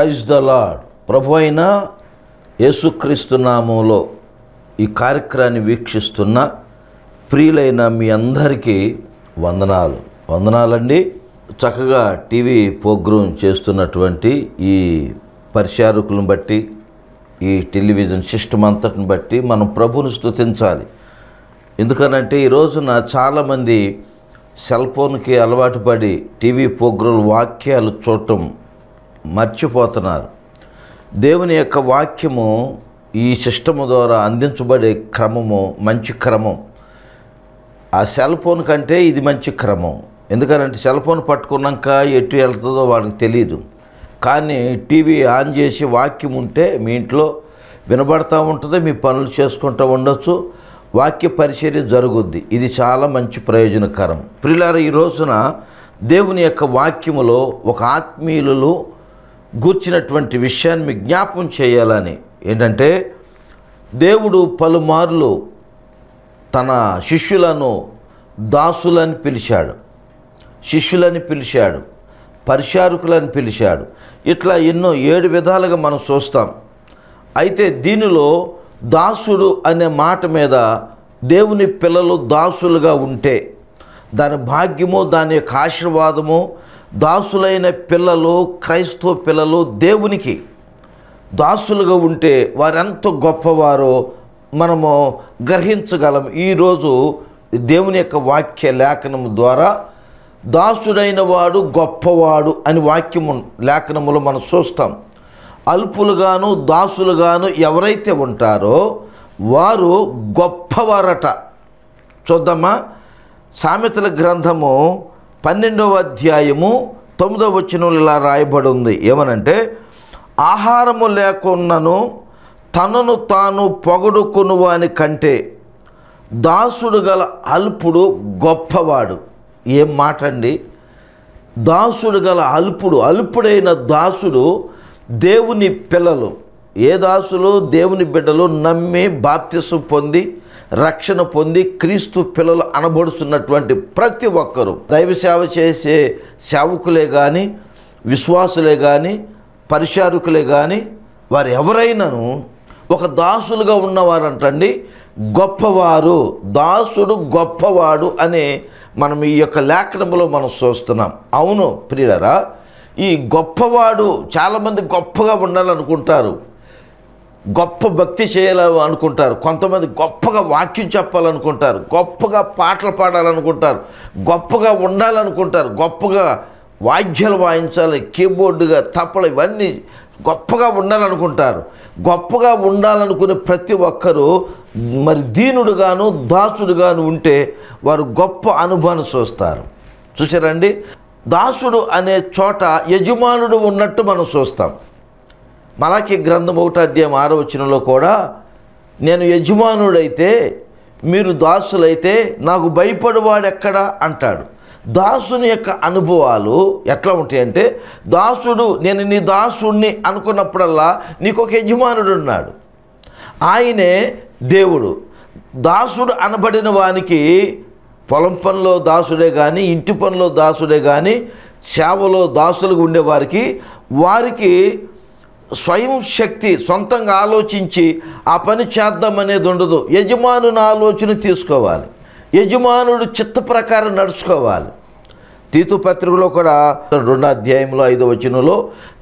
praise the lord ప్రభు అయిన యేసుక్రీస్తు నామంలో ఈ కార్యక్రమాన్ని వీక్షిస్తున్న ప్రియులైన మీ అందరికీ వందనాలు వందనాలండి చక్కగా టీవీ ప్రోగ్రాం చేస్తున్నటువంటి ఈ పరిచారకులను బట్టి ఈ టెలివిజన్ సిస్టమ్ అంతటిని బట్టి మనం ప్రభుని స్తుతించాలి ఎందుకనంటే ఈ రోజున చాలామంది సెల్ ఫోన్కి అలవాటు పడి టీవీ ప్రోగ్రాం వాక్యాలు చూడటం మర్చిపోతున్నారు దేవుని యొక్క వాక్యము ఈ సిస్టమ్ ద్వారా అందించబడే క్రమము మంచి క్రమం ఆ సెల్ ఫోన్ కంటే ఇది మంచి క్రమం ఎందుకనంటే సెల్ ఫోన్ పట్టుకున్నాక ఎటు వెళ్తుందో వాళ్ళకి తెలియదు కానీ టీవీ ఆన్ చేసి వాక్యం ఉంటే మీ ఇంట్లో వినబడతా ఉంటుంది మీ పనులు చేసుకుంటూ ఉండొచ్చు వాక్య పరిచర్య జరుగుద్ది ఇది చాలా మంచి ప్రయోజనకరం ప్రిలార ఈ రోజున దేవుని యొక్క వాక్యములో ఒక ఆత్మీయులలో గూర్చినటువంటి విషయాన్ని మీకు జ్ఞాపం చేయాలని ఏంటంటే దేవుడు పలుమార్లు తన శిష్యులను దాసులని పిలిచాడు శిష్యులని పిలిచాడు పరిచారకులని పిలిచాడు ఇట్లా ఎన్నో ఏడు విధాలుగా మనం చూస్తాం అయితే దీనిలో దాసుడు అనే మాట మీద దేవుని పిల్లలు దాసులుగా ఉంటే దాని భాగ్యము దాని యొక్క ఆశీర్వాదము దాసులైన పిల్లలు క్రైస్తవ పిల్లలు దేవునికి దాసులుగా ఉంటే వారెంత గొప్పవారో మనము గ్రహించగలం ఈరోజు దేవుని యొక్క వాక్య లేఖనము ద్వారా దాసుడైన వాడు గొప్పవాడు అని వాక్యము లేఖనములో మనం చూస్తాం అల్పులుగాను దాసులుగాను ఎవరైతే ఉంటారో వారు గొప్పవారట చూద్దామా సామెతల గ్రంథము పన్నెండవ అధ్యాయము తొమ్మిదవ వచనంలో ఇలా రాయబడి ఉంది ఏమనంటే ఆహారము లేకున్నను తనను తాను పొగడుకును వాని కంటే దాసుడు గల అల్పుడు గొప్పవాడు ఏం మాట అండి దాసుడు గల అల్పుడు అల్పుడైన దాసుడు దేవుని పిల్లలు ఏ దాసులు దేవుని బిడ్డలు నమ్మి బాప్తిసం పొంది రక్షణ పొంది క్రీస్తు పిల్లలు అనబడుతున్నటువంటి ప్రతి ఒక్కరూ దైవ సేవ చేసే సేవకులే కానీ విశ్వాసులే కానీ పరిచారకులే కానీ వారు ఎవరైనాను ఒక దాసులుగా ఉన్నవారంటండి గొప్పవారు దాసుడు గొప్పవాడు అనే మనం ఈ యొక్క లేఖనంలో మనం చూస్తున్నాం అవును ప్రియులరా ఈ గొప్పవాడు చాలామంది గొప్పగా ఉండాలనుకుంటారు గొప్ప భక్తి చేయాలని అనుకుంటారు కొంతమంది గొప్పగా వాక్యం చెప్పాలనుకుంటారు గొప్పగా పాటలు పాడాలనుకుంటారు గొప్పగా ఉండాలనుకుంటారు గొప్పగా వాద్యాలు వాయించాలి కీబోర్డుగా తప్పలు ఇవన్నీ గొప్పగా ఉండాలనుకుంటారు గొప్పగా ఉండాలనుకునే ప్రతి ఒక్కరూ మరి దీనుడుగాను దాసుడుగాను ఉంటే వారు గొప్ప అనుభవాన్ని చూస్తారు చూసారండి దాసుడు అనే చోట యజమానుడు ఉన్నట్టు మనం చూస్తాం మలాకి గ్రంథం ఒకటో అధ్యాయం ఆరో వచనంలో కూడా నేను యజమానుడైతే మీరు దాసులైతే నాకు భయపడేవాడు ఎక్కడా అంటాడు దాసుని యొక్క అనుభవాలు ఎట్లా ఉంటాయంటే దాసుడు నేను నీ దాసుడిని అనుకున్నప్పుడల్లా నీకు ఒక యజమానుడు ఉన్నాడు ఆయనే దేవుడు దాసుడు అనబడిన వానికి పొలం పనిలో దాసుడే కానీ ఇంటి పనిలో దాసుడే కానీ సేవలో దాసులుగా ఉండేవారికి వారికి స్వయం శక్తి సొంతంగా ఆలోచించి ఆ పని చేద్దామనేది ఉండదు యజమానుని ఆలోచన తీసుకోవాలి యజమానుడు చిత్త ప్రకారం నడుచుకోవాలి తీతు పత్రికలో కూడా రెండో అధ్యాయంలో ఐదో వచనంలో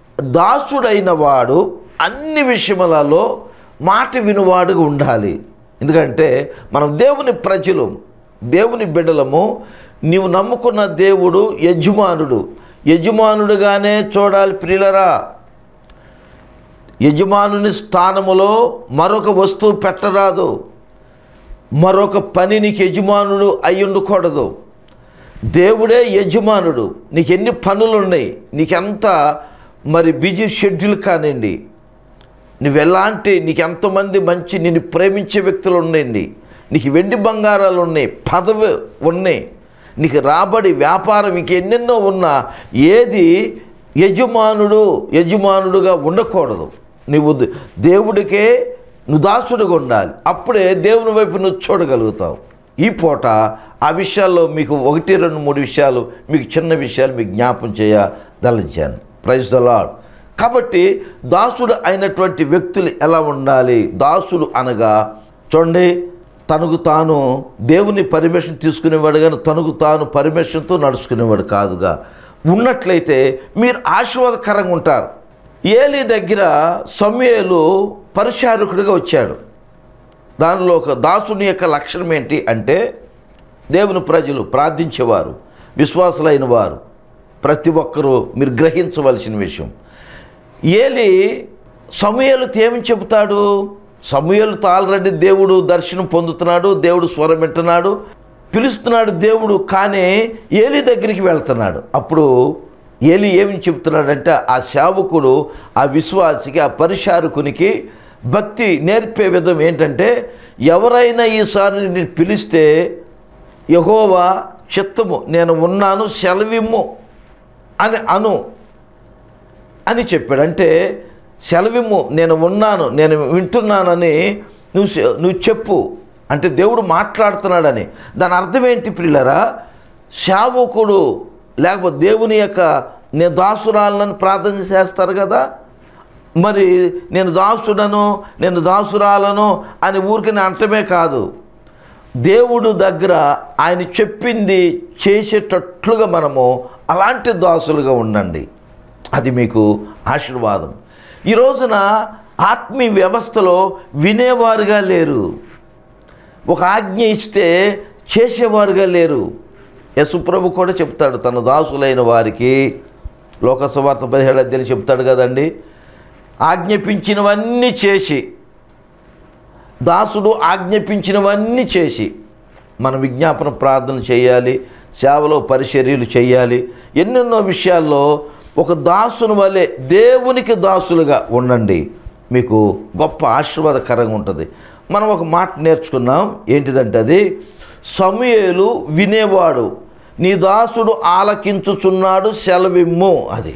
దాసుడైన వాడు అన్ని విషయములలో మాట వినువాడుగా ఉండాలి ఎందుకంటే మనం దేవుని ప్రజలు దేవుని బిడ్డలము నీవు నమ్ముకున్న దేవుడు యజమానుడు యజమానుడుగానే చూడాలి ప్రియులరా యజమానుని స్థానములో మరొక వస్తువు పెట్టరాదు మరొక పని నీకు యజమానుడు అయి ఉండకూడదు దేవుడే యజమానుడు నీకు ఎన్ని పనులు ఉన్నాయి నీకెంత మరి బిజీ షెడ్యూల్ కానివ్వండి నువ్వు ఎలాంటి నీకు ఎంతమంది మంచి నిన్ను ప్రేమించే వ్యక్తులు ఉన్నాయండి నీకు వెండి బంగారాలు ఉన్నాయి పదవి ఉన్నాయి నీకు రాబడి వ్యాపారం ఇంక ఎన్నెన్నో ఉన్నా ఏది యజమానుడు యజమానుడుగా ఉండకూడదు నువ్వు ద- దేవుడికే నువ్వు దాసుడుగా ఉండాలి అప్పుడే దేవుని వైపు నువ్వు చూడగలుగుతావు ఈ పూట ఆ విషయాల్లో మీకు ఒకటి రెండు మూడు విషయాలు మీకు చిన్న విషయాలు మీకు జ్ఞాపం చేయదలించాను ప్రైజ్ ద లాడ్ కాబట్టి దాసుడు అయినటువంటి వ్యక్తులు ఎలా ఉండాలి దాసుడు అనగా చూడండి తనకు తాను దేవుని పర్మిషన్ తీసుకునేవాడు కానీ తనకు తాను పర్మిషన్తో నడుచుకునేవాడు కాదుగా ఉన్నట్లయితే మీరు ఆశీర్వాదకరంగా ఉంటారు ఏలి దగ్గర సమయలు పరిచారకుడిగా వచ్చాడు దానిలో ఒక దాసుని యొక్క లక్షణం ఏంటి అంటే దేవుని ప్రజలు ప్రార్థించేవారు విశ్వాసులైన వారు ప్రతి ఒక్కరూ మీరు గ్రహించవలసిన విషయం ఏలి సమూయేలుతో ఏమని చెబుతాడు సమూయేలుతో ఆల్రెడీ దేవుడు దర్శనం పొందుతున్నాడు దేవుడు స్వరం వింటున్నాడు పిలుస్తున్నాడు దేవుడు కానీ ఏలి దగ్గరికి వెళ్తున్నాడు అప్పుడు ఏలి ఏమని చెప్తున్నాడంటే ఆ సేవకుడు ఆ విశ్వాసికి ఆ పరిచారకునికి భక్తి నేర్పే విధం ఏంటంటే ఎవరైనా ఈసారి నేను పిలిస్తే యహోవా చిత్తము నేను ఉన్నాను సెలవిమ్ము అని అను అని చెప్పాడు అంటే సెలవిమ్ము నేను ఉన్నాను నేను వింటున్నానని నువ్వు చె- నువ్వు చెప్పు అంటే దేవుడు మాట్లాడుతున్నాడని దాని అర్థం ఏంటి పిల్లరా శావకుడు లేకపోతే దేవుని యొక్క నేను దాసురాలను ప్రార్థన చేస్తారు కదా మరి నేను దాసుడను నేను దాసురాలను అని ఊరికి అంటమే కాదు దేవుడు దగ్గర ఆయన చెప్పింది చేసేటట్లుగా మనము అలాంటి దాసులుగా ఉండండి అది మీకు ఆశీర్వాదం ఈ రోజున ఆత్మీయ వ్యవస్థలో వినేవారుగా లేరు ఒక ఆజ్ఞ ఇస్తే చేసేవారుగా లేరు యశుప్రభు కూడా చెప్తాడు తన దాసులైన వారికి లోకసవార్త పదిహేడు అధ్యాయులు చెప్తాడు కదండి ఆజ్ఞాపించినవన్నీ చేసి దాసుడు ఆజ్ఞాపించినవన్నీ చేసి మన విజ్ఞాపన ప్రార్థన చేయాలి సేవలో పరిచర్యలు చేయాలి ఎన్నెన్నో విషయాల్లో ఒక దాసుని వలె దేవునికి దాసులుగా ఉండండి మీకు గొప్ప ఆశీర్వాదకరంగా ఉంటుంది మనం ఒక మాట నేర్చుకున్నాం ఏంటిదంటే అది సమయలు వినేవాడు నీ దాసుడు ఆలకించుచున్నాడు సెలవిమ్ము అది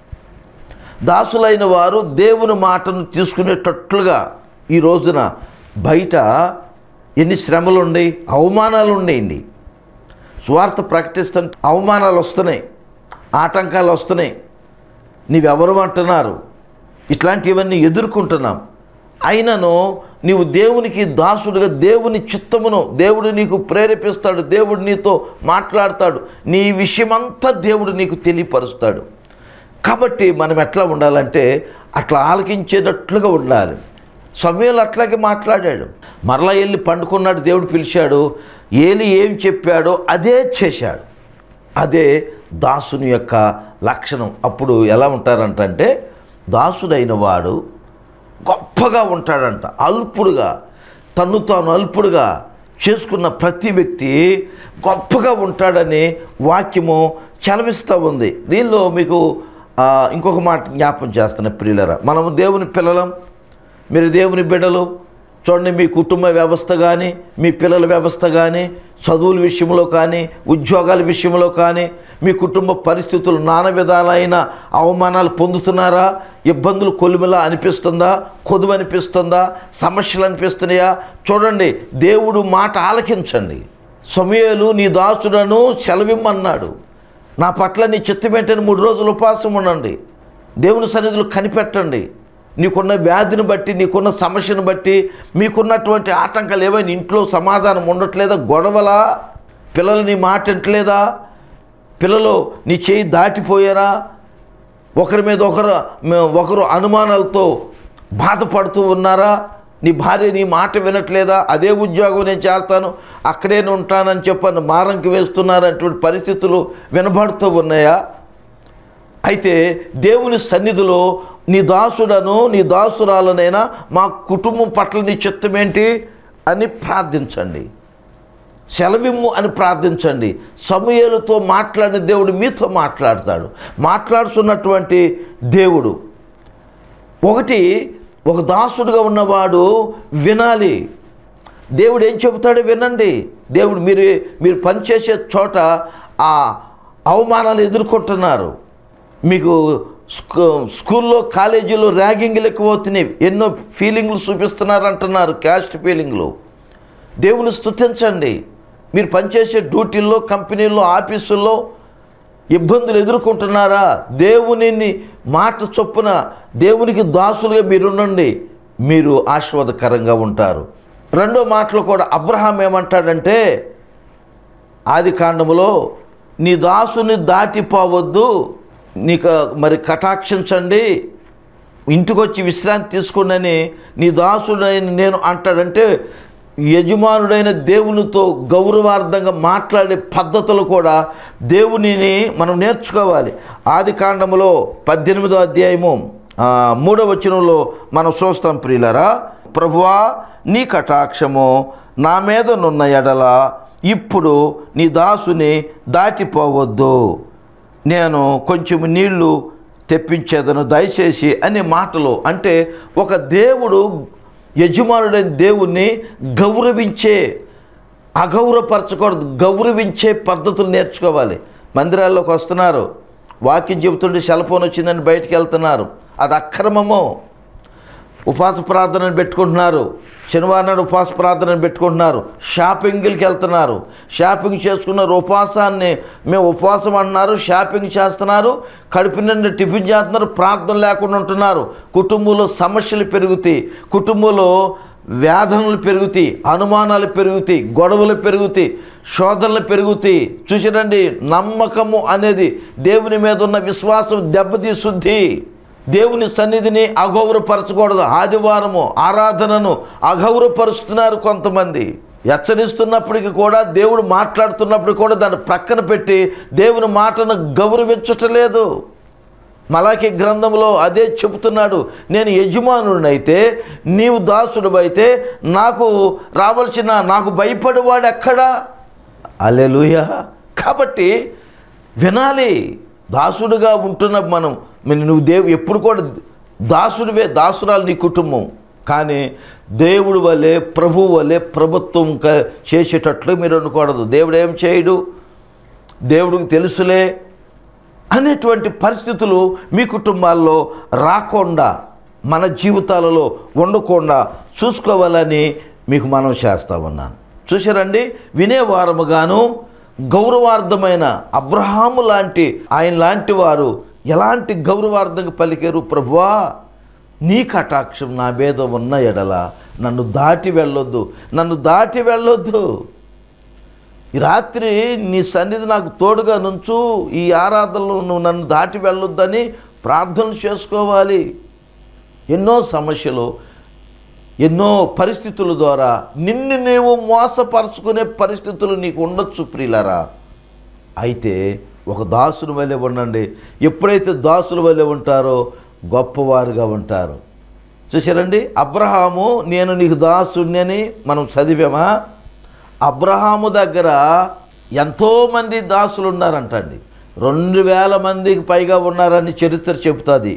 దాసులైన వారు దేవుని మాటను తీసుకునేటట్లుగా ఈ రోజున బయట ఎన్ని శ్రమలు ఉన్నాయి అవమానాలు ఉన్నాయండి స్వార్థ ప్రకటిస్తుంటే అవమానాలు వస్తున్నాయి ఆటంకాలు వస్తున్నాయి నీవెవరు అంటున్నారు ఇట్లాంటివన్నీ ఎదుర్కొంటున్నాం అయినను నీవు దేవునికి దాసుడుగా దేవుని చిత్తమును దేవుడు నీకు ప్రేరేపిస్తాడు దేవుడు నీతో మాట్లాడతాడు నీ విషయమంతా దేవుడు నీకు తెలియపరుస్తాడు కాబట్టి మనం ఎట్లా ఉండాలంటే అట్లా ఆలకించేటట్లుగా ఉండాలి సమయంలో అట్లాగే మాట్లాడాడు మరలా వెళ్ళి పండుకున్నాడు దేవుడు పిలిచాడు ఏలి ఏం చెప్పాడో అదే చేశాడు అదే దాసుని యొక్క లక్షణం అప్పుడు ఎలా ఉంటారంటే దాసుడైన వాడు గొప్పగా ఉంటాడంట అల్పుడుగా తన్ను తాను అల్పుడుగా చేసుకున్న ప్రతి వ్యక్తి గొప్పగా ఉంటాడని వాక్యము చలవిస్తూ ఉంది దీనిలో మీకు ఆ, ఇంకొక మాట జ్ఞాపం చేస్తున్న ప్రియులరా మనము దేవుని పిల్లలం మీరు దేవుని బిడ్డలు చూడండి మీ కుటుంబ వ్యవస్థ కానీ మీ పిల్లల వ్యవస్థ కానీ చదువుల విషయంలో కానీ ఉద్యోగాల విషయంలో కానీ మీ కుటుంబ పరిస్థితులు నానా విధాలైన అవమానాలు పొందుతున్నారా ఇబ్బందులు కొలిమిలా అనిపిస్తుందా కొదువు అనిపిస్తుందా సమస్యలు అనిపిస్తున్నాయా చూడండి దేవుడు మాట ఆలకించండి సమయలు నీ దాసుడను సెలవిమ్మన్నాడు నా పట్ల నీ చిత్తమేంటని మూడు రోజులు ఉపవాసం ఉండండి దేవుని సన్నిధిలో కనిపెట్టండి నీకున్న వ్యాధిని బట్టి నీకున్న సమస్యను బట్టి మీకున్నటువంటి ఆటంకాలు ఏవైనా ఇంట్లో సమాధానం ఉండట్లేదా గొడవలా పిల్లలు నీ మాట వింటలేదా పిల్లలు నీ చేయి దాటిపోయారా ఒకరి మీద ఒకరు ఒకరు అనుమానాలతో బాధపడుతూ ఉన్నారా నీ భార్య నీ మాట వినట్లేదా అదే ఉద్యోగం నేను చేస్తాను అక్కడే నేను ఉంటానని చెప్పని మారంకి వేస్తున్నారనేటువంటి పరిస్థితులు వినబడుతూ ఉన్నాయా అయితే దేవుని సన్నిధిలో నీ దాసుడను నీ దాసురాలనైనా మా కుటుంబం పట్ల నీ చిత్తమేంటి అని ప్రార్థించండి సెలవిమ్ము అని ప్రార్థించండి సమూయేలుతో మాట్లాడిన దేవుడు మీతో మాట్లాడతాడు మాట్లాడుతున్నటువంటి దేవుడు ఒకటి ఒక దాసుడుగా ఉన్నవాడు వినాలి దేవుడు ఏం చెబుతాడో వినండి దేవుడు మీరు మీరు పనిచేసే చోట ఆ అవమానాలు ఎదుర్కొంటున్నారు మీకు స్కూ స్కూల్లో కాలేజీలో ర్యాగింగ్లు ఎక్కువ అవుతున్నాయి ఎన్నో ఫీలింగ్లు చూపిస్తున్నారు అంటున్నారు క్యాస్ట్ ఫీలింగ్లు దేవుని స్తుతించండి మీరు పనిచేసే డ్యూటీల్లో కంపెనీల్లో ఆఫీసుల్లో ఇబ్బందులు ఎదుర్కొంటున్నారా దేవునిని మాట చొప్పున దేవునికి దాసులుగా మీరుండండి మీరు ఆశీర్వాదకరంగా ఉంటారు రెండో మాటలో కూడా అబ్రహాం ఏమంటాడంటే ఆది కాండములో నీ దాసుని దాటిపోవద్దు నీకు మరి కటాక్షించండి ఇంటికి వచ్చి విశ్రాంతి తీసుకున్నని నీ దాసుడైన నేను అంటాడంటే యజమానుడైన దేవునితో గౌరవార్థంగా మాట్లాడే పద్ధతులు కూడా దేవునిని మనం నేర్చుకోవాలి ఆది కాండములో పద్దెనిమిదో అధ్యాయము ఆ, మూడవ వచనంలో మనం చూస్తాం ప్రియులరా ప్రభువా నీ కటాక్షము నా మీద నున్న ఎడల ఇప్పుడు నీ దాసుని దాటిపోవద్దు నేను కొంచెం నీళ్లు తెప్పించేదను దయచేసి అనే మాటలు అంటే ఒక దేవుడు యజమానుడైన దేవుణ్ణి గౌరవించే అగౌరవపరచకూడదు గౌరవించే పద్ధతులు నేర్చుకోవాలి మందిరాల్లోకి వస్తున్నారు వాక్యం చెబుతుంటే సెల్ ఫోన్ వచ్చిందని బయటికి వెళ్తున్నారు అది అక్రమము ఉపవాస ప్రార్థనను పెట్టుకుంటున్నారు శనివారం నాడు ఉపవాస ప్రార్థనను పెట్టుకుంటున్నారు షాపింగ్కి వెళ్తున్నారు షాపింగ్ చేసుకున్నారు ఉపవాసాన్ని మేము ఉపవాసం అంటున్నారు షాపింగ్ చేస్తున్నారు కడుపు నిండా టిఫిన్ చేస్తున్నారు ప్రార్థన లేకుండా ఉంటున్నారు కుటుంబంలో సమస్యలు పెరుగుతాయి కుటుంబంలో వేదనలు పెరుగుతాయి అనుమానాలు పెరుగుతాయి గొడవలు పెరుగుతాయి శోధనలు పెరుగుతాయి చూసిరండి నమ్మకము అనేది దేవుని మీద ఉన్న విశ్వాసం దెబ్బతీసుద్ది దేవుని సన్నిధిని అగౌరవపరచకూడదు ఆదివారము ఆరాధనను అగౌరవపరుస్తున్నారు కొంతమంది హెచ్చరిస్తున్నప్పటికీ కూడా దేవుడు మాట్లాడుతున్నప్పుడు కూడా దాన్ని ప్రక్కన పెట్టి దేవుని మాటను గౌరవించటలేదు మలాకి గ్రంథంలో అదే చెబుతున్నాడు నేను యజమానుడినైతే నీవు దాసుడు అయితే నాకు రావాల్సిన నాకు భయపడేవాడు ఎక్కడా అలెలుయ కాబట్టి వినాలి దాసుడుగా ఉంటున్న మనం మరి నువ్వు దేవు ఎప్పుడు కూడా దాసుడివే దాసురాలు నీ కుటుంబం కానీ దేవుడు వల్లే ప్రభు వల్లే ప్రభుత్వం క- చేసేటట్లు మీరు అనుకోవడదు దేవుడు ఏం చేయడు దేవుడికి తెలుసులే అనేటువంటి పరిస్థితులు మీ కుటుంబాల్లో రాకుండా మన జీవితాలలో ఉండకుండా చూసుకోవాలని మీకు మనం చేస్తా ఉన్నాను చూసారండి వినేవారముగాను గౌరవార్థమైన అబ్రహాము లాంటి ఆయన లాంటి వారు ఎలాంటి గౌరవార్థంగా పలికారు ప్రభువా నీ కటాక్షం నా మీద ఉన్న ఎడల నన్ను దాటి వెళ్ళొద్దు నన్ను దాటి వెళ్ళొద్దు ఈ రాత్రి నీ సన్నిధి నాకు తోడుగా నుంచు ఈ ఆరాధనలో నువ్వు నన్ను దాటి వెళ్ళొద్దని ప్రార్థన చేసుకోవాలి ఎన్నో సమస్యలు ఎన్నో పరిస్థితుల ద్వారా నిన్ను నీవు మోసపరుచుకునే పరిస్థితులు నీకు ఉండొచ్చు ప్రియులరా అయితే ఒక దాసుని వల్లే ఉండండి ఎప్పుడైతే దాసుల వల్లే ఉంటారో గొప్పవారుగా ఉంటారు చూసారండి అబ్రహాము నేను నీకు దాసుడిని అని మనం చదివామా అబ్రహాము దగ్గర ఎంతోమంది దాసులు ఉన్నారంటండి రెండు వేల మందికి పైగా ఉన్నారని చరిత్ర చెబుతుంది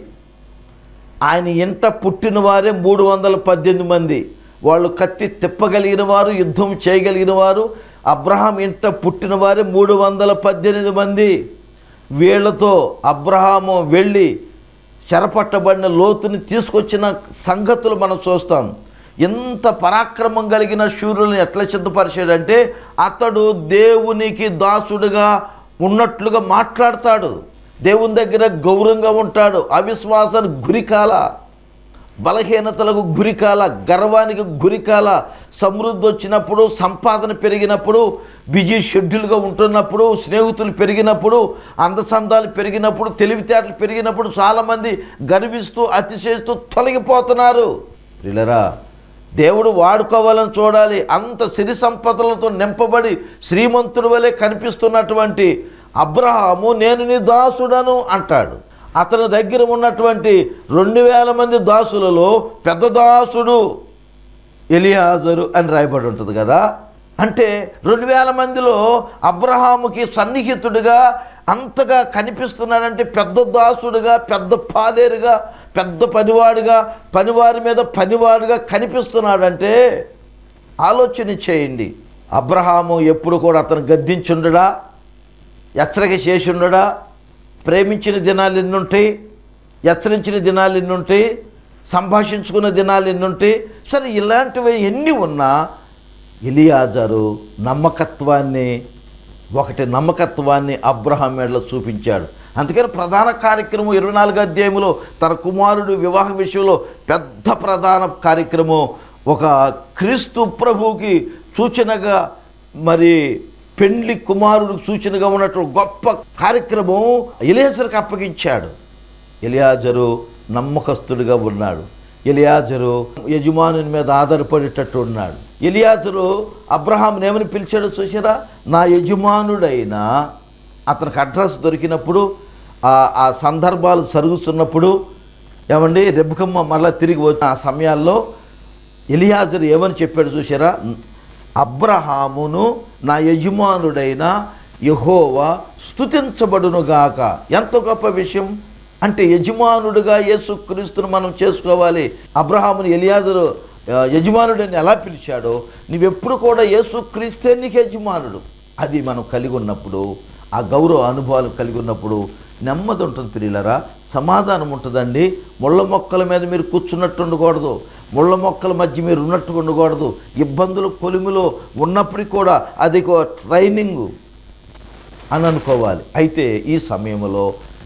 ఆయన ఇంట పుట్టిన వారే మూడు వందల పద్దెనిమిది మంది వాళ్ళు కత్తి తిప్పగలిగిన వారు యుద్ధం చేయగలిగిన వారు అబ్రహాం ఇంట పుట్టిన వారే మూడు వందల పద్దెనిమిది మంది వీళ్ళతో అబ్రహాము వెళ్ళి చెరపట్టబడిన లోతుని తీసుకొచ్చిన సంగతులు మనం చూస్తాం ఎంత పరాక్రమం కలిగిన శూరులను ఎట్లా సిద్ధపరిచాడంటే అతడు దేవునికి దాసుడుగా ఉన్నట్లుగా మాట్లాడతాడు దేవుని దగ్గర గౌరవంగా ఉంటాడు అవిశ్వాసానికి గురికాల బలహీనతలకు గురికాల గర్వానికి గురికాల సమృద్ధి వచ్చినప్పుడు సంపాదన పెరిగినప్పుడు బిజీ షెడ్యూల్గా ఉంటున్నప్పుడు స్నేహితులు పెరిగినప్పుడు అందసందాలు పెరిగినప్పుడు తెలివితేటలు పెరిగినప్పుడు చాలామంది గర్విస్తూ అతిశయిస్తూ తొలగిపోతున్నారు ప్రిలరా దేవుడు వాడుకోవాలని చూడాలి అంత సిరి సంపదలతో నింపబడి శ్రీమంతుడి వలె కనిపిస్తున్నటువంటి అబ్రహాము నేను నీ దాసుడను అంటాడు అతని దగ్గర ఉన్నటువంటి రెండు వేల మంది దాసులలో పెద్ద దాసుడు ఎలియాజరు అని రాయబడి ఉంటుంది కదా అంటే రెండు వేల మందిలో అబ్రహాముకి సన్నిహితుడిగా అంతగా కనిపిస్తున్నాడంటే పెద్ద దాసుడుగా పెద్ద పాలేరుగా పెద్ద పనివాడిగా పనివారి మీద పనివాడిగా కనిపిస్తున్నాడంటే ఆలోచన చేయండి అబ్రహాము ఎప్పుడు కూడా అతను గద్దించుండడా హెచ్చరిక చేసి ఉండడా ప్రేమించిన దినాలు ఎన్నుంటాయి హెచ్చరించిన దినాలు ఎన్నుంటాయి సంభాషించుకున్న దినాలు ఎన్నుంటాయి సరే ఇలాంటివి ఎన్ని ఉన్నా ఎలియాజరు నమ్మకత్వాన్ని ఒకటి నమ్మకత్వాన్ని అబ్రహాం మేడలో చూపించాడు అందుకని ప్రధాన కార్యక్రమం ఇరవై నాలుగు అధ్యాయంలో తన కుమారుడు వివాహ విషయంలో పెద్ద ప్రధాన కార్యక్రమం ఒక క్రీస్తు ప్రభువుకి సూచనగా మరి పెండ్లి కుమారుడికి సూచనగా ఉన్నట్టు గొప్ప కార్యక్రమం ఎలియాజర్కి అప్పగించాడు ఎలియాజరు నమ్మకస్తుడిగా ఉన్నాడు ఎలియాజరు యజమానుని మీద ఆధారపడేటట్టు ఉన్నాడు ఎలియాజరు అబ్రహాంని ఏమని పిలిచాడో చూసారా నా యజమానుడైన అతనికి అడ్రస్ దొరికినప్పుడు ఆ ఆ సందర్భాలు జరుగుతున్నప్పుడు ఏమండి రెబ్బకమ్మ మళ్ళీ తిరిగి వచ్చిన ఆ సమయాల్లో ఎలియాజరు ఏమని చెప్పాడు చూసారా అబ్రహామును నా యజమానుడైన యహోవా స్తుతించబడునుగాక ఎంత గొప్ప విషయం అంటే యజమానుడుగా యేసుక్రీస్తును మనం చేసుకోవాలి అబ్రహాముని ఎలియాజరు ఆ, యజమానుడని ఎలా పిలిచాడో నువ్వెప్పుడు కూడా యేసుక్రీస్తే నీకు యజమానుడు అది మనం కలిగి ఉన్నప్పుడు ఆ గౌరవ అనుభవాలు కలిగి ఉన్నప్పుడు నెమ్మది ఉంటుంది పిల్లలరా సమాధానం ఉంటుందండి ముళ్ళ మొక్కల మీద మీరు కూర్చున్నట్టు ఉండకూడదు ముళ్ళ మొక్కల మధ్య మీరు ఉన్నట్టు ఉండకూడదు ఇబ్బందులు కొలిమిలో ఉన్నప్పటికీ కూడా అది ఒక ట్రైనింగ్ అని అనుకోవాలి అయితే ఈ సమయంలో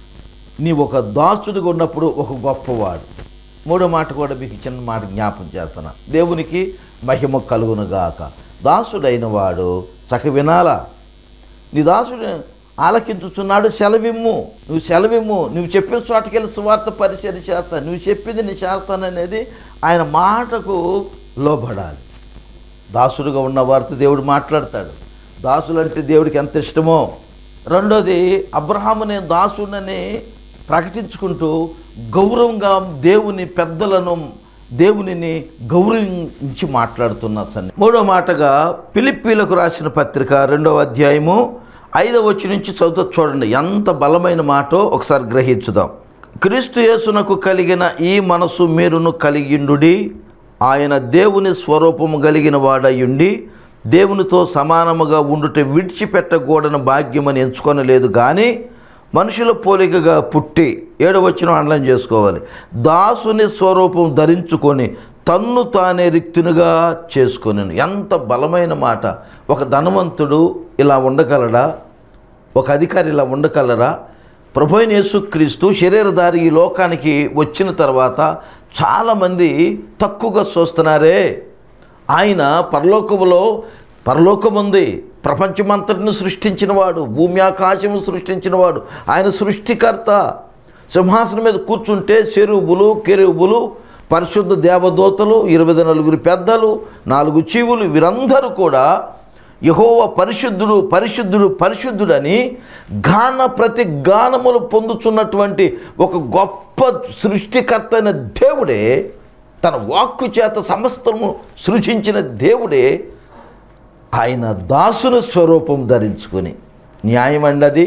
నీ ఒక దాసుడిగా ఉన్నప్పుడు ఒక గొప్పవాడు మూడో మాట కూడా మీకు చిన్న మాట జ్ఞాపం చేస్తున్నా దేవునికి మహిమ కలుగునుగాక దాసుడైన వాడు చక్క వినాలా నీ దాసుడు ఆలకించుచున్నాడు సెలవిమ్ము నువ్వు సెలవిమ్ము నువ్వు చెప్పిన చోటకెళ్ళి సువార్త పరిచయం చేస్తా నువ్వు చెప్పింది నీ చేస్తాననేది ఆయన మాటకు లోబడాలి దాసుడుగా ఉన్న వారితో దేవుడు మాట్లాడతాడు దాసులు అంటే దేవుడికి ఎంత ఇష్టమో రెండోది అబ్రహాము నేను దాసుడని ప్రకటించుకుంటూ గౌరవంగా దేవుని పెద్దలను దేవునిని గౌరవించి మాట్లాడుతున్న సన్ని మూడో మాటగా పిలిప్పీలకు రాసిన పత్రిక రెండవ అధ్యాయము ఐదవ వచ్చి నుంచి చదువుతా చూడండి ఎంత బలమైన మాటో ఒకసారి గ్రహించుదాం క్రీస్తు యేసునకు కలిగిన ఈ మనసు మీరును కలిగిండుడి ఆయన దేవుని స్వరూపము కలిగిన వాడయుండి దేవునితో సమానముగా ఉండుట విడిచిపెట్టకూడని భాగ్యమని ఎంచుకొనలేదు కానీ మనుషుల పోలికగా పుట్టి ఏడవచ్చిన అండలం చేసుకోవాలి దాసుని స్వరూపం ధరించుకొని తన్ను తానే రిక్తునిగా చేసుకొని ఎంత బలమైన మాట ఒక ధనవంతుడు ఇలా ఉండగలడా ఒక అధికారి ఇలా ఉండగలరా ప్రభు అయిన యేసుక్రీస్తు శరీరధారి ఈ లోకానికి వచ్చిన తర్వాత చాలామంది తక్కువగా చూస్తున్నారే ఆయన పరలోకములో పరలోకం ఉంది ప్రపంచమంతటిని సృష్టించినవాడు భూమి ఆకాశము సృష్టించినవాడు ఆయన సృష్టికర్త సింహాసనం మీద కూర్చుంటే చెరువులు కెరువులు పరిశుద్ధ దేవదూతలు ఇరవై నలుగురు పెద్దలు నాలుగు చీవులు వీరందరూ కూడా యహోవ పరిశుద్ధుడు పరిశుద్ధుడు పరిశుద్ధుడని గాన ప్రతి గానములు పొందుతున్నటువంటి ఒక గొప్ప సృష్టికర్త అయిన దేవుడే తన వాక్కు చేత సమస్తము సృజించిన దేవుడే ఆయన దాసుని స్వరూపం ధరించుకొని న్యాయం అండి అది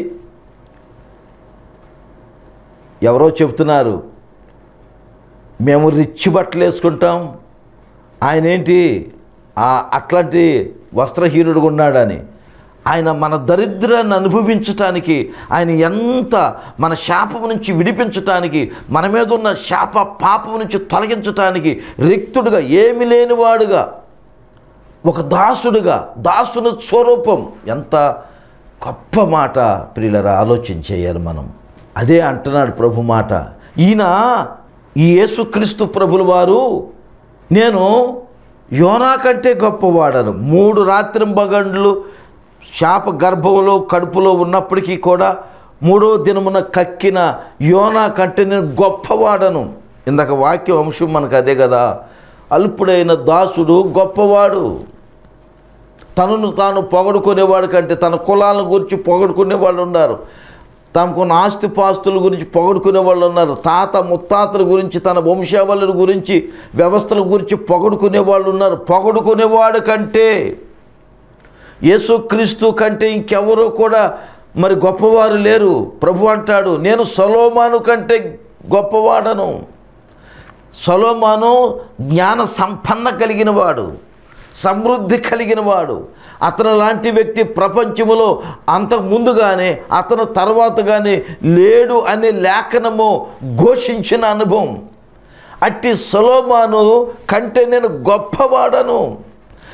ఎవరో చెబుతున్నారు మేము రిచ్ బట్టలు వేసుకుంటాం ఆయన ఏంటి ఆ అట్లాంటి వస్త్రహీనుడుగా ఉన్నాడని ఆయన మన దరిద్రాన్ని అనుభవించటానికి ఆయన ఎంత మన శాపం నుంచి విడిపించటానికి మన మీద ఉన్న శాప పాపం నుంచి తొలగించటానికి రిక్తుడుగా ఏమి లేనివాడుగా ఒక దాసుడుగా దాసుని స్వరూపం ఎంత గొప్ప మాట ప్రియులరా ఆలోచన చేయాలి మనం అదే అంటున్నాడు ప్రభు మాట ఈయన ఈ యేసుక్రీస్తు ప్రభుల వారు నేను యోనా కంటే గొప్పవాడను మూడు రాత్రింబగండ్లు శాప గర్భంలో కడుపులో ఉన్నప్పటికీ కూడా మూడో దినమున కక్కిన యోనా కంటే నేను గొప్పవాడను ఇందాక వాక్యం అంశం మనకు అదే కదా అల్పుడైన దాసుడు గొప్పవాడు తనను తాను పొగడుకునేవాడు కంటే తన కులాలను గురించి పొగడుకునే వాళ్ళు ఉన్నారు తమకున్న ఆస్తిపాస్తుల గురించి పొగడుకునే వాళ్ళు ఉన్నారు తాత ముత్తాతల గురించి తన వంశావళుల గురించి వ్యవస్థల గురించి పొగడుకునే వాళ్ళు ఉన్నారు పొగడుకునేవాడు కంటే యేసుక్రీస్తు కంటే ఇంకెవరూ కూడా మరి గొప్పవారు లేరు ప్రభు అంటాడు నేను సొలోమాను కంటే గొప్పవాడను సొలోమాను జ్ఞాన సంపన్న కలిగిన వాడు సమృద్ధి కలిగిన వాడు అతను లాంటి వ్యక్తి ప్రపంచములో అంతకు ముందుగానే అతను తర్వాత కానీ లేడు అనే లేఖనము ఘోషించిన అనుభవం అట్టి సొలోమాను కంటే నేను గొప్పవాడను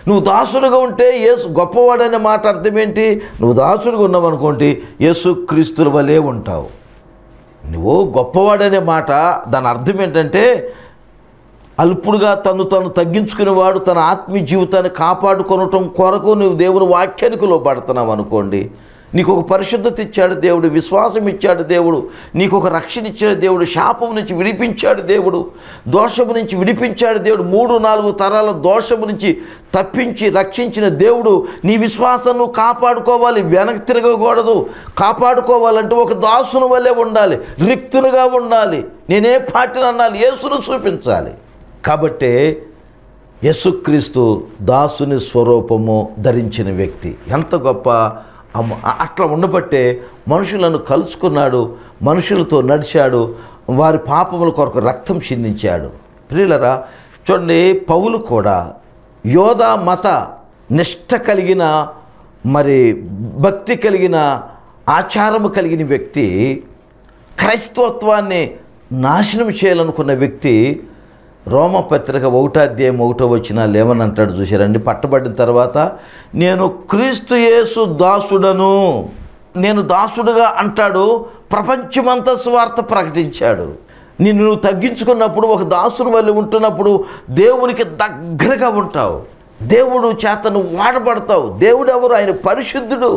నువ్వు దాసుడుగా ఉంటే యేసు గొప్పవాడనే మాట అర్థం ఏంటి నువ్వు దాసుడుగా ఉన్నావు అనుకోండి యేసు క్రీస్తుల వలే ఉంటావు నువ్వు గొప్పవాడనే మాట దాని అర్థం ఏంటంటే అల్పుడుగా తను తను తగ్గించుకునేవాడు తన ఆత్మీయ జీవితాన్ని కాపాడుకొనటం కొరకు నువ్వు దేవుని వాక్యానికి లోపడుతున్నావు అనుకోండి నీకు ఒక పరిశుద్ధత ఇచ్చాడు దేవుడు విశ్వాసం ఇచ్చాడు దేవుడు నీకు ఒక రక్షణ ఇచ్చాడు దేవుడు శాపం నుంచి విడిపించాడు దేవుడు దోషము నుంచి విడిపించాడు దేవుడు మూడు నాలుగు తరాల దోషము నుంచి తప్పించి రక్షించిన దేవుడు నీ విశ్వాసం నువ్వు కాపాడుకోవాలి వెనక్కి తిరగకూడదు కాపాడుకోవాలంటే ఒక దాసుని వల్లే ఉండాలి రిక్తునుగా ఉండాలి నేనే పాటిని అన్నాలి యేసును చూపించాలి కాబట్టే యేసుక్రీస్తు దాసుని స్వరూపము ధరించిన వ్యక్తి ఎంత గొప్ప అమ్మ అట్లా ఉండబట్టే మనుషులను కలుసుకున్నాడు మనుషులతో నడిచాడు వారి పాపముల కొరకు రక్తం చిందించాడు ప్రియులరా చూడండి పౌలు కూడా యోధ మత నిష్ట కలిగిన మరి భక్తి కలిగిన ఆచారము కలిగిన వ్యక్తి క్రైస్తవత్వాన్ని నాశనం చేయాలనుకున్న వ్యక్తి రోమపత్రిక ఒకటాధ్యాయం ఒకటో వచ్చిన లేవని అంటాడు చూశారండి పట్టబడిన తర్వాత నేను క్రీస్తు యేసు దాసుడను నేను దాసుడుగా అంటాడు ప్రపంచమంతా స్వార్థ ప్రకటించాడు నిన్ను నువ్వు తగ్గించుకున్నప్పుడు ఒక దాసుని వల్ల ఉంటున్నప్పుడు దేవునికి దగ్గరగా ఉంటావు దేవుడు చేత నువ్వు వాడబడతావు దేవుడు ఎవరు ఆయన పరిశుద్ధుడు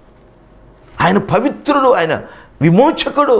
ఆయన పవిత్రుడు ఆయన విమోచకుడు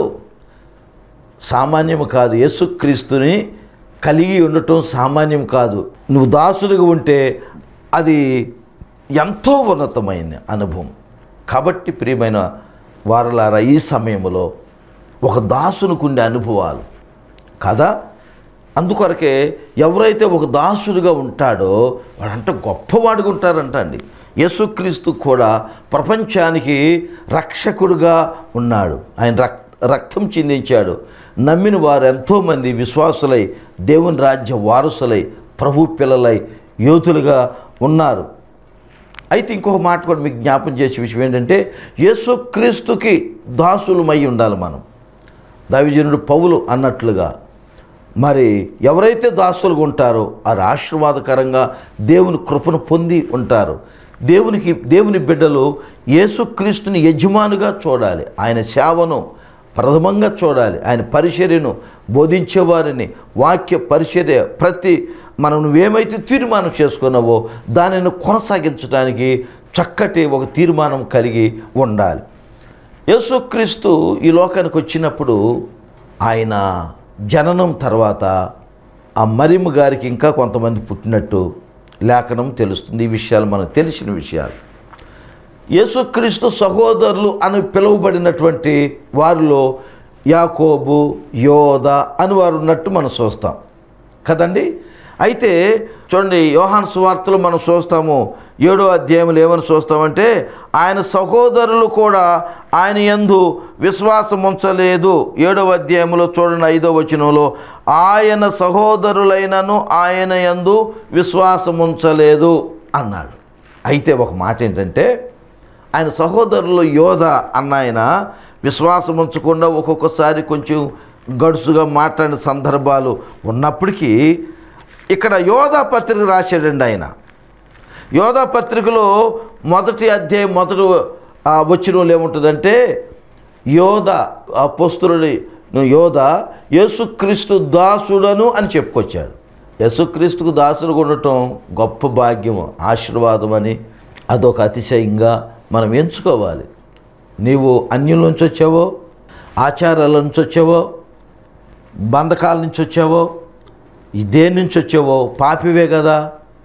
సామాన్యము కాదు యేసుక్రీస్తుని కలిగి ఉండటం సామాన్యం కాదు నువ్వు దాసుడిగా ఉంటే అది ఎంతో ఉన్నతమైన అనుభవం కాబట్టి ప్రియమైన వారలారా ఈ సమయంలో ఒక దాసునికి ఉండే అనుభవాలు కదా అందుకొరకే ఎవరైతే ఒక దాసుడిగా ఉంటాడో వాడంట గొప్పవాడుగా ఉంటారంట అండి యేసుక్రీస్తు కూడా ప్రపంచానికి రక్షకుడుగా ఉన్నాడు ఆయన రక్ రక్తం చిందించాడు నమ్మిన వారు ఎంతోమంది విశ్వాసులై దేవుని రాజ్య వారసులై ప్రభు పిల్లలై యోధులుగా ఉన్నారు అయితే ఇంకొక మాట కూడా మీకు జ్ఞాపం చేసే విషయం ఏంటంటే యేసుక్రీస్తుకి దాసులమై ఉండాలి మనం దైవజనుడు పౌలు అన్నట్లుగా మరి ఎవరైతే దాసులుగా ఉంటారో అది ఆశీర్వాదకరంగా దేవుని కృపను పొంది ఉంటారు దేవునికి దేవుని బిడ్డలు యేసుక్రీస్తుని యజమానుగా చూడాలి ఆయన సేవను ప్రథమంగా చూడాలి ఆయన పరిచర్యను బోధించేవారిని వాక్య పరిచర్య ప్రతి మనం నువ్వేమైతే తీర్మానం చేసుకున్నావో దానిని కొనసాగించడానికి చక్కటి ఒక తీర్మానం కలిగి ఉండాలి యేసుక్రీస్తు ఈ లోకానికి వచ్చినప్పుడు ఆయన జననం తర్వాత ఆ మరియమ్మ గారికి ఇంకా కొంతమంది పుట్టినట్టు లేఖనం తెలుస్తుంది ఈ విషయాలు మనకు తెలిసిన విషయాలు యేసుక్రీస్తు సహోదరులు అని పిలువబడినటువంటి వారిలో యాకోబు యోధ అని వారు ఉన్నట్టు మనం చూస్తాం కదండి అయితే చూడండి యోహాన్ సువార్తలు మనం చూస్తాము ఏడో అధ్యాయంలో ఏమని చూస్తామంటే ఆయన సహోదరులు కూడా ఆయన యందు విశ్వాసం ఉంచలేదు ఏడవ అధ్యాయంలో చూడండి ఐదో వచనంలో ఆయన సహోదరులైనను ఆయన యందు విశ్వాసం ఉంచలేదు అన్నాడు అయితే ఒక మాట ఏంటంటే ఆయన సహోదరులు యోధ అన్న ఆయన విశ్వాసం ఉంచకుండా ఒక్కొక్కసారి కొంచెం గడుసుగా మాట్లాడిన సందర్భాలు ఉన్నప్పటికీ ఇక్కడ యోధా పత్రిక రాశాడండి ఆయన యోధా పత్రికలో మొదటి అధ్యాయం మొదటి ఆ, వచనంలో ఏముంటుందంటే యోధ ఆ పొస్తుడి యోధ యేసుక్రీస్తు దాసుడను అని చెప్పుకొచ్చాడు యేసుక్రీస్తుకు దాసుడుగా ఉండటం గొప్ప భాగ్యం ఆశీర్వాదం అని అదొక అతిశయంగా మనం ఎంచుకోవాలి నీవు అన్యుల నుంచి వచ్చావో ఆచారాల నుంచి వచ్చావో బంధకాల నుంచి వచ్చావో ఈ దేని నుంచి వచ్చావో పాపివే కదా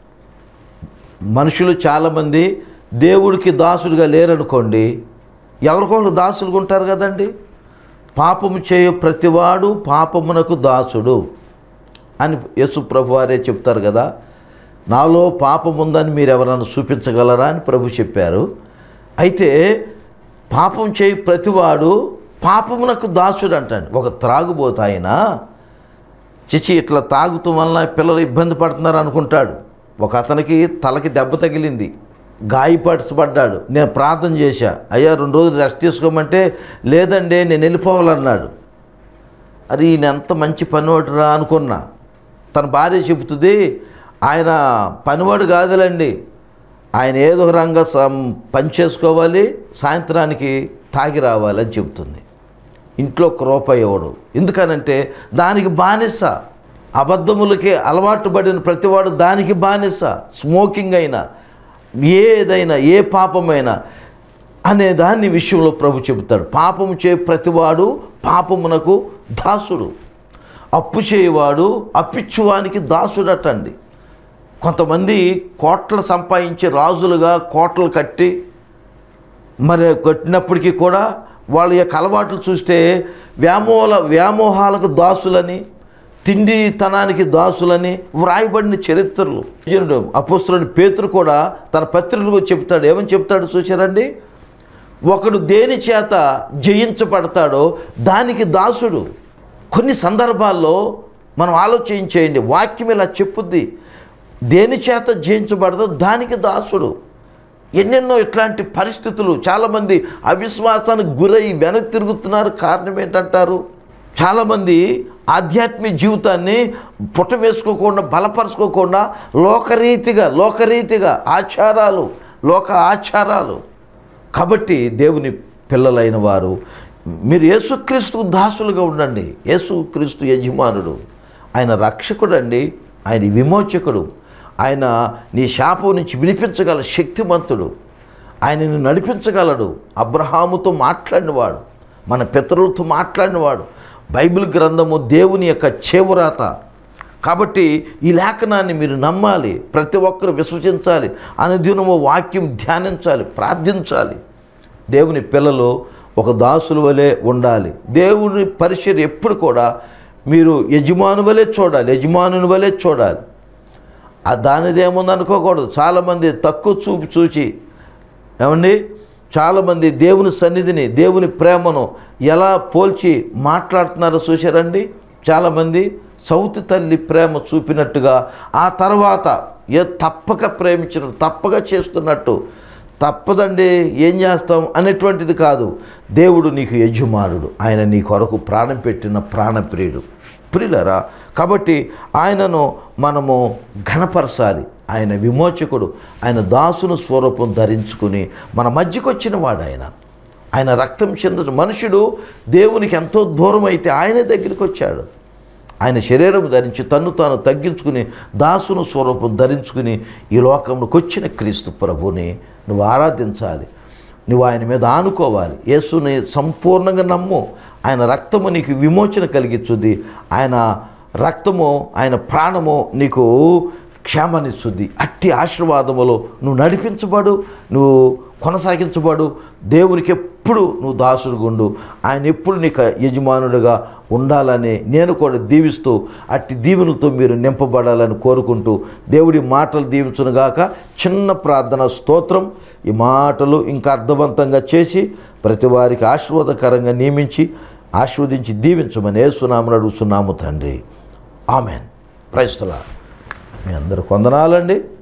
మనుషులు చాలామంది దేవుడికి దాసుడుగా లేరనుకోండి ఎవరికొకరు దాసులుగా ఉంటారు కదండి పాపము చేయు ప్రతివాడు పాపమునకు దాసుడు అని యేసు ప్రభు వారే చెప్తారు కదా నాలో పాపం ఉందని మీరు ఎవరైనా చూపించగలరా అని ప్రభు చెప్పారు అయితే పాపం చేయి ప్రతివాడు పాపమునకు దాసుడు అంటాడు ఒక త్రాగుబోతు ఆయన చిచి ఇట్లా తాగుతూ వలన పిల్లలు ఇబ్బంది పడుతున్నారు అనుకుంటాడు ఒక అతనికి తలకి దెబ్బ తగిలింది గాయపరచబడ్డాడు నేను ప్రార్థన చేశా అయ్యా రెండు రోజులు రెస్ట్ తీసుకోమంటే లేదండి నేను వెళ్ళిపోవాలన్నాడు అది ఈయన ఎంత మంచి పనివాడురా అనుకున్నా తన భార్య చెబుతుంది ఆయన పనివాడు కాదులండి ఆయన ఏదో ఒక రంగ సం పని చేసుకోవాలి సాయంత్రానికి తాగి రావాలి అని చెబుతుంది ఇంట్లో ఒక రూపాయి ఇవ్వడు ఎందుకనంటే దానికి బానిస అబద్ధములకి అలవాటు పడిన ప్రతివాడు దానికి బానిస స్మోకింగ్ అయినా ఏదైనా ఏ పాపమైనా అనే దాన్ని విషయంలో ప్రభు చెబుతాడు పాపము చే ప్రతివాడు పాపమునకు దాసుడు అప్పు చేయవాడు అప్పిచ్చువానికి దాసుడటండి కొంతమంది కోట్లు సంపాదించి రాజులుగా కోట్లు కట్టి మరి కట్టినప్పటికీ కూడా వాళ్ళ యొక్క అలవాట్లు చూస్తే వ్యామోహల వ్యామోహాలకు దాసులని తిండితనానికి దాసులని వ్రాయబడిన చరిత్రలు జనుడు అపోస్తులని పేతురు కూడా తన పత్రికలకు చెప్తాడు ఏమని చెప్తాడు చూసారండి ఒకడు దేని చేత జయించబడతాడో దానికి దాసుడు కొన్ని సందర్భాల్లో మనం ఆలోచించేయండి వాక్యం ఇలా చెప్పుద్ది దేని చేత జయించబడదో దానికి దాసుడు ఎన్నెన్నో ఇట్లాంటి పరిస్థితులు చాలామంది అవిశ్వాసానికి గురై వెనక్కి తిరుగుతున్నారు కారణం ఏంటంటారు చాలామంది ఆధ్యాత్మిక జీవితాన్ని పుట్ట వేసుకోకుండా బలపరుచుకోకుండా లోకరీతిగా లోకరీతిగా ఆచారాలు లోక ఆచారాలు కాబట్టి దేవుని పిల్లలైన వారు మీరు యేసుక్రీస్తు దాసులుగా ఉండండి యేసుక్రీస్తు యజమానుడు ఆయన రక్షకుడు అండి ఆయన విమోచకుడు ఆయన నీ శాపం నుంచి వినిపించగల శక్తిమంతుడు ఆయనను నడిపించగలడు అబ్రహాముతో మాట్లాడినవాడు మన పితరులతో మాట్లాడినవాడు బైబిల్ గ్రంథము దేవుని యొక్క చేవురాత కాబట్టి ఈ లేఖనాన్ని మీరు నమ్మాలి ప్రతి ఒక్కరు విశ్వసించాలి అనుదినము వాక్యం ధ్యానించాలి ప్రార్థించాలి దేవుని పిల్లలు ఒక దాసుల వలె ఉండాలి దేవుని పరిచయం ఎప్పుడు కూడా మీరు యజమాను వలె చూడాలి యజమానుని వలె చూడాలి ఆ దానిదేముంది అనుకోకూడదు చాలామంది తక్కువ చూపు చూచి ఏమండి చాలామంది దేవుని సన్నిధిని దేవుని ప్రేమను ఎలా పోల్చి మాట్లాడుతున్నారో చూశారండి చాలామంది సౌతి తల్లి ప్రేమ చూపినట్టుగా ఆ తర్వాత ఏ తప్పక ప్రేమించడం తప్పక చేస్తున్నట్టు తప్పదండి ఏం చేస్తాం అనేటువంటిది కాదు దేవుడు నీకు యజమానుడు ఆయన నీ కొరకు ప్రాణం పెట్టిన ప్రాణప్రియుడు ప్రియులరా కాబట్టి ఆయనను మనము ఘనపరచాలి ఆయన విమోచకుడు ఆయన దాసును స్వరూపం ధరించుకుని మన మధ్యకు వచ్చిన వాడు ఆయన ఆయన రక్తం చెందడు మనుషుడు దేవునికి ఎంతో దూరం అయితే ఆయన దగ్గరికి వచ్చాడు ఆయన శరీరం ధరించి తన్ను తాను తగ్గించుకుని దాసును స్వరూపం ధరించుకుని ఈ లోకంలోకి వచ్చిన క్రీస్తు ప్రభుని నువ్వు ఆరాధించాలి నువ్వు ఆయన మీద ఆనుకోవాలి యేసుని సంపూర్ణంగా నమ్ము ఆయన రక్తము నీకు విమోచన కలిగించుద్ది ఆయన రక్తము ఆయన ప్రాణము నీకు క్షేమాన్నిస్తుంది అట్టి ఆశీర్వాదములో నువ్వు నడిపించబడు నువ్వు కొనసాగించబడు దేవునికి ఎప్పుడు నువ్వు దాసుడుగుండు ఆయన ఎప్పుడు నీకు యజమానుడిగా ఉండాలని నేను కూడా దీవిస్తూ అట్టి దీవెనలతో మీరు నింపబడాలని కోరుకుంటూ దేవుడి మాటలు దీవించునుగాక చిన్న ప్రార్థన స్తోత్రం ఈ మాటలు ఇంకా అర్థవంతంగా చేసి ప్రతి వారికి ఆశీర్వాదకరంగా నియమించి ఆశీర్వదించి దీవించమని ఏసునామని అడుగుతున్నాము తండ్రి ఆమెన్ ప్రైస్తులా మీ అందరు కొందనాలండి